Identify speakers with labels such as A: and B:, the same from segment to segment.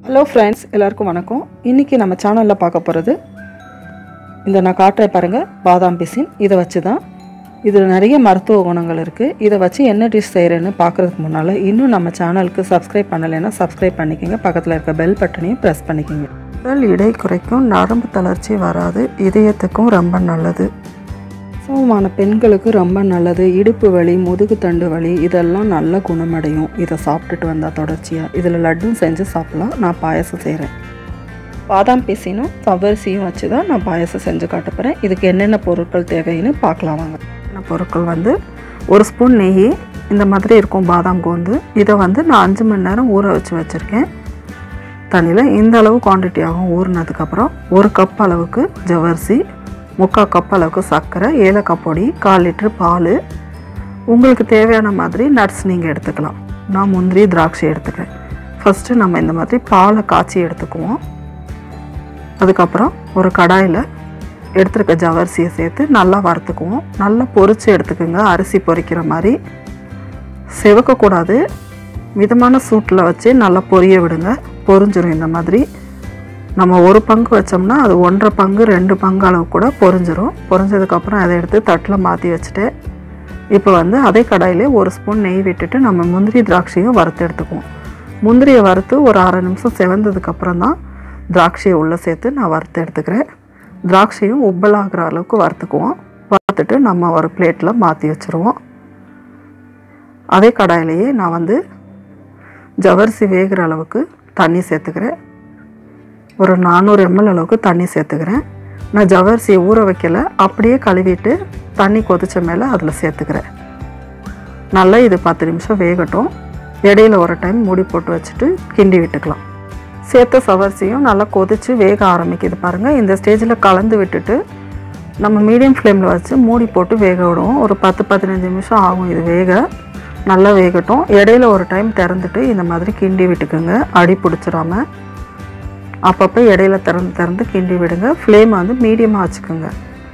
A: hello friends எல்லாருக்கும் வணக்கம் இன்றைக்கி நம்ம சேனலில் பார்க்க போகிறது இந்த நான் காட்டுறேன் பாருங்கள் பாதாம் பிசின் இதை வச்சு தான் இதில் நிறைய மருத்துவ குணங்கள் இருக்குது இதை வச்சு என்ன டிஷ் செய்கிறேன்னு பார்க்குறதுக்கு முன்னால் இன்னும் நம்ம சேனலுக்கு சப்ஸ்கிரைப் பண்ணலைன்னா சப்ஸ்கிரைப் பண்ணிக்கோங்க பக்கத்தில் இருக்க பெல் பட்டனையும் ப்ரெஸ் பண்ணிக்கோங்க உடல் இடை குறைக்கும் நரம்பு தளர்ச்சி வராது இதயத்துக்கும் ரொம்ப நல்லது பிரசவமான பெண்களுக்கு ரொம்ப நல்லது இடுப்பு வலி முதுகு தண்டு வலி இதெல்லாம் நல்ல குணமடையும் இதை சாப்பிட்டுட்டு வந்தால் தொடர்ச்சியாக இதில் லட்டும் செஞ்சு சாப்பிட்லாம் நான் பாயசம் செய்கிறேன் பாதாம் பிசினும் தவரிசியும் வச்சு தான் நான் பாயசம் செஞ்சு காட்ட போகிறேன் இதுக்கு என்னென்ன பொருட்கள் தேவைன்னு பார்க்கலாம் வாங்க என்ன பொருட்கள் வந்து ஒரு ஸ்பூன் நெய் இந்த மாதிரி இருக்கும் பாதாம் கோந்து இதை வந்து நான் அஞ்சு மணி நேரம் ஊற வச்சு வச்சுருக்கேன் தண்ணியில் இந்த அளவு குவான்டிட்டி ஆகும் ஊறினதுக்கப்புறம் ஒரு கப் அளவுக்கு ஜவரிசி முக்கால் கப் அளவுக்கு சர்க்கரை ஏலக்காய் பொடி கால் லிட்ரு பால் உங்களுக்கு தேவையான மாதிரி நட்ஸ் நீங்கள் எடுத்துக்கலாம் நான் முந்திரி திராட்சை எடுத்துக்கிறேன் ஃபஸ்ட்டு நம்ம இந்த மாதிரி பாலை காய்ச்சி எடுத்துக்குவோம் அதுக்கப்புறம் ஒரு கடாயில் எடுத்துருக்க ஜவரிசியை சேர்த்து நல்லா வறுத்துக்குவோம் நல்லா பொரித்து எடுத்துக்கோங்க அரிசி பொரிக்கிற மாதிரி செவக்கக்கூடாது மிதமான சூட்டில் வச்சு நல்லா பொரிய விடுங்க பொரிஞ்சிரும் இந்த மாதிரி நம்ம ஒரு பங்கு வச்சோம்னா அது ஒன்றரை பங்கு ரெண்டு பங்கு அளவு கூட பொரிஞ்சிரும் பொரிஞ்சதுக்கப்புறம் அதை எடுத்து தட்டில் மாற்றி வச்சுட்டு இப்போ வந்து அதே கடாயிலே ஒரு ஸ்பூன் நெய் விட்டுட்டு நம்ம முந்திரி திராட்சையும் வறுத்து எடுத்துக்குவோம் முந்திரியை வறுத்து ஒரு அரை நிமிஷம் செவந்ததுக்கப்புறம் தான் திராட்சையை உள்ளே சேர்த்து நான் வறுத்து எடுத்துக்கிறேன் திராட்சையும் உப்பலாகிற அளவுக்கு வறுத்துக்குவோம் வறுத்துட்டு நம்ம ஒரு பிளேட்டில் மாற்றி வச்சுருவோம் அதே கடாயிலேயே நான் வந்து ஜவரிசி வேகிற அளவுக்கு தண்ணி சேர்த்துக்கிறேன் ஒரு நானூறு எம்எல் அளவுக்கு தண்ணி சேர்த்துக்கிறேன் நான் ஜவரிசியை ஊற வைக்கல அப்படியே கழுவிட்டு தண்ணி கொதிச்ச மேலே அதில் சேர்த்துக்கிறேன் நல்லா இது பத்து நிமிஷம் வேகட்டும் இடையில ஒரு டைம் மூடி போட்டு வச்சுட்டு கிண்டி விட்டுக்கலாம் சேர்த்த சவரிசியும் நல்லா கொதித்து வேக ஆரம்பிக்குது பாருங்கள் இந்த ஸ்டேஜில் கலந்து விட்டுட்டு நம்ம மீடியம் ஃப்ளேமில் வச்சு மூடி போட்டு வேக விடுவோம் ஒரு பத்து பதினஞ்சு நிமிஷம் ஆகும் இது வேக நல்லா வேகட்டும் இடையில ஒரு டைம் திறந்துட்டு இந்த மாதிரி கிண்டி விட்டுக்குங்க அடி பிடிச்சிடாம அப்பப்போ இடையில திறந்து திறந்து கிண்டி விடுங்க ஃப்ளேம் வந்து மீடியமாக வச்சுக்கோங்க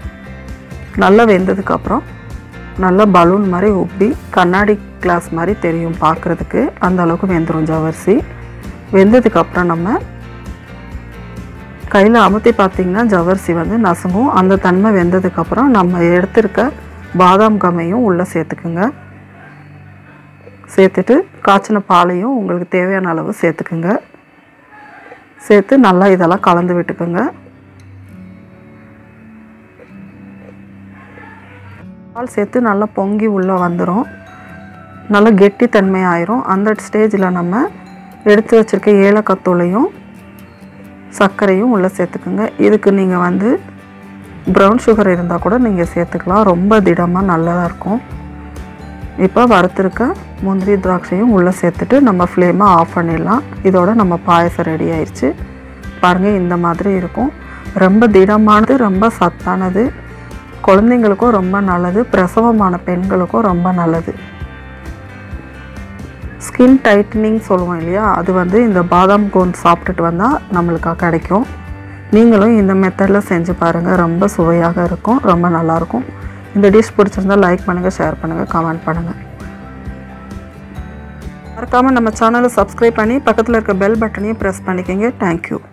A: நல்லா வெந்ததுக்கப்புறம் நல்லா பலூன் மாதிரி உப்பி கண்ணாடி கிளாஸ் மாதிரி தெரியும் பார்க்குறதுக்கு அந்த அளவுக்கு வெந்துடும் ஜவரிசி வெந்ததுக்கப்புறம் நம்ம கையில் அமுத்தி பார்த்திங்கன்னா ஜவரிசி வந்து நசுங்கும் அந்த தன்மை வெந்ததுக்கப்புறம் நம்ம எடுத்திருக்க பாதாம் கம்மையும் உள்ளே சேர்த்துக்குங்க சேர்த்துட்டு காய்ச்சின பாலையும் உங்களுக்கு தேவையான அளவு சேர்த்துக்குங்க சேர்த்து நல்லா இதெல்லாம் கலந்து விட்டுக்குங்க பால் சேர்த்து நல்லா பொங்கி உள்ளே வந்துடும் நல்லா கெட்டித்தன்மை ஆயிரும் அந்த ஸ்டேஜில் நம்ம எடுத்து வச்சுருக்க ஏலக்காய் தூளையும் சர்க்கரையும் உள்ளே சேர்த்துக்குங்க இதுக்கு நீங்கள் வந்து ப்ரௌன் சுகர் இருந்தால் கூட நீங்கள் சேர்த்துக்கலாம் ரொம்ப திடமாக நல்லதாக இருக்கும் இப்போ வறுத்துருக்க முந்திரி திராட்சையும் உள்ளே சேர்த்துட்டு நம்ம ஃப்ளேமை ஆஃப் பண்ணிடலாம் இதோட நம்ம பாயசம் ரெடி ஆயிடுச்சு பாருங்கள் இந்த மாதிரி இருக்கும் ரொம்ப திடமானது ரொம்ப சத்தானது குழந்தைங்களுக்கும் ரொம்ப நல்லது பிரசவமான பெண்களுக்கும் ரொம்ப நல்லது ஸ்கின் டைட்டனிங் சொல்லுவோம் இல்லையா அது வந்து இந்த பாதாம் கோன் சாப்பிட்டுட்டு வந்தால் நம்மளுக்கு கிடைக்கும் நீங்களும் இந்த மெத்தடில் செஞ்சு பாருங்கள் ரொம்ப சுவையாக இருக்கும் ரொம்ப நல்லாயிருக்கும் இந்த டிஷ் பிடிச்சிருந்தா லைக் பண்ணுங்கள் ஷேர் பண்ணுங்கள் கமெண்ட் பண்ணுங்கள் மறக்காமல் நம்ம சேனலை சப்ஸ்கிரைப் பண்ணி பக்கத்தில் இருக்க பெல் பட்டனையும் ப்ரெஸ் பண்ணிக்கோங்க தேங்க்யூ